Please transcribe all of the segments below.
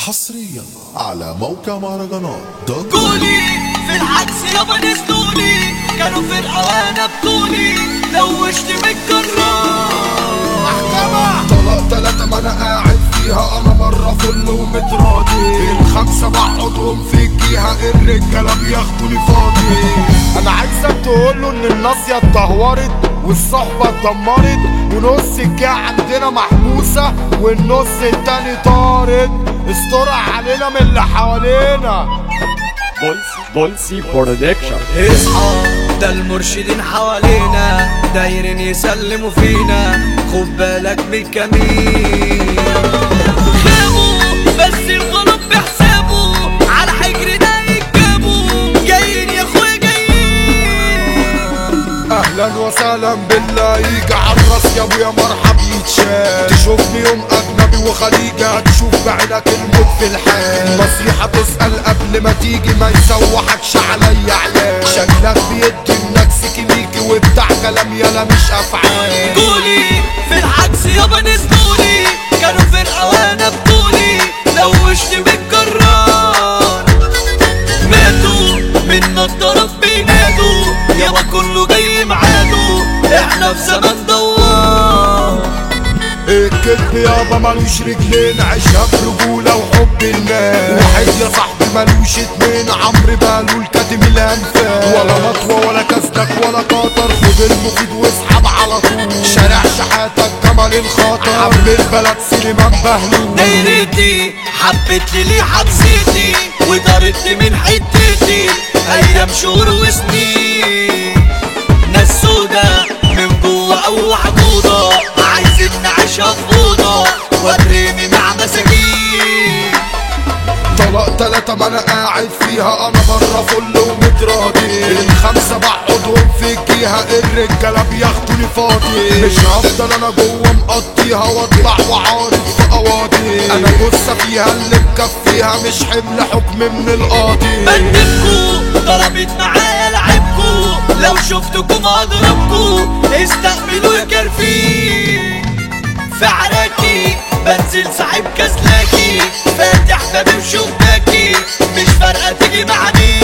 حصريا على موقع مهرجانات دوت قولي في العكس يابا نزلولي كانوا في الأوانة بطولي لوشت متكرر طلاق تلاتة ما انا قاعد فيها انا مرة فل ومتراضي الخمسة بقعدهم في الجهة الرجالة بياخدوني فاضي انا عايزك تقوله ان الناصية اتدهورت والصحبة اتدمرت ونص الجهة عندنا محبوسة والنص التاني طارد استرع علينا من اللي حوالينا بولسي بولسي برودكشن اصحى ده المرشدين حوالينا دايرين يسلموا فينا خد بالك من الكمين خابوا بس الغلط بحسابه على حجرنا يتجابوا جايين يا اخويا جايين اهلا وسهلا بالله يجي عالراس يا ابويا مرحب يتشال تشوفني يوم اجنبي وخليجي هتشوف بعينك الموت في الحال نصيحة تسأل قبل ما تيجي ما يسوحكش عليا عيال شكلك بيدي النكس كيميكي وبتاع كلام يالا مش افعال قولي في العكس يابا نزلولي كانوا في الأوانة بطولي لوشت متكرر ماتوا من الطرف بينادوا يابا كله جاي معاده احنا في زمن دوار الكذب يابا ملوش رجلين عيشها برجولة وحب الناس واحد يا صاحبي ملوش اتنين عمرو بالو الكاتم الانفاس ولا مطوة ولا كسدك ولا قطر خد المفيد واسحب على طول شارع شحاتك جمل الخطر عم البلد سليمان بهلول دايرتي حبت لي ليه حبستي ودارت من حتتي ايام شهور وسنين ناس سودا من جوه او حدوده عايزين نعيشها في اوضه واترمي مع مساكين طلاق تلاتة ما انا قاعد فيها انا بره فل ومتراضي الخمسة بقعدهم في الجهة الرجالة بياخدوني فاضي مش هفضل انا جوه مقضيها واطلع وعارض في قواضي انا جثة فيها اللي مكفيها مش حمل حكم من القاضي بندبكو ضربت معايا لعبكو لو شفتكم اضربكو استقبلوا الكرفين في عراكي بنزل صاحب كسلاكي فاتح بابي وشباكي مش فارقه تيجي معني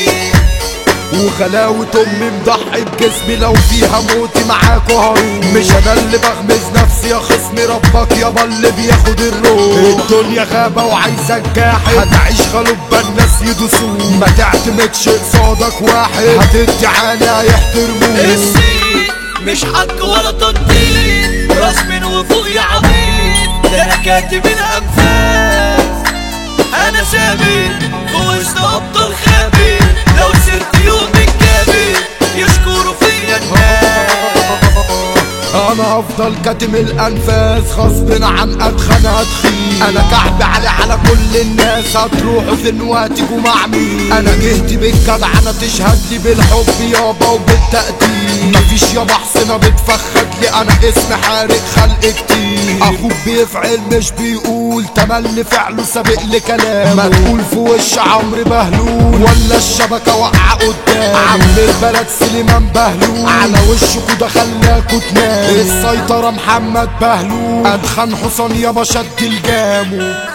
وخلاوة امي مضحي بجسمي لو فيها موتي معاكوا هروح مش انا اللي بغمز نفسي يا خصمي ربك يابا اللي بياخد الروح الدنيا غابة وعايزك جاحد هتعيش غلوبة الناس يدوسوك ما تعتمدش قصادك واحد هتدي عالي هيحترموك السي مش حق ولا تنطيط راس من وفوق يا عبيط ده انا كاتب الانفاس انا ثابت في وسط ابطال خابت لو سرت يوم الكابت يشكروا فيا الناس انا هفضل كاتم الانفاس غصب عن اتخن هتخين انا كعب علي على كل الناس هتروحوا فين وهتيجوا مع مين انا جهتي بالجدعنة تشهد لي بالحب يابا وبالتقدير مفيش يابا حسنة بتفخد لي انا اسم حارق خلق كتير اخوك بيفعل مش بيقول تملي فعله سابق لكلام ما تقول في وش عمرو بهلول ولا الشبكة واقعة قدام عم البلد سليمان بهلول على وشكوا ده خلاكوا تنام السيطرة محمد بهلول ادخن حصان يابا شد الجامو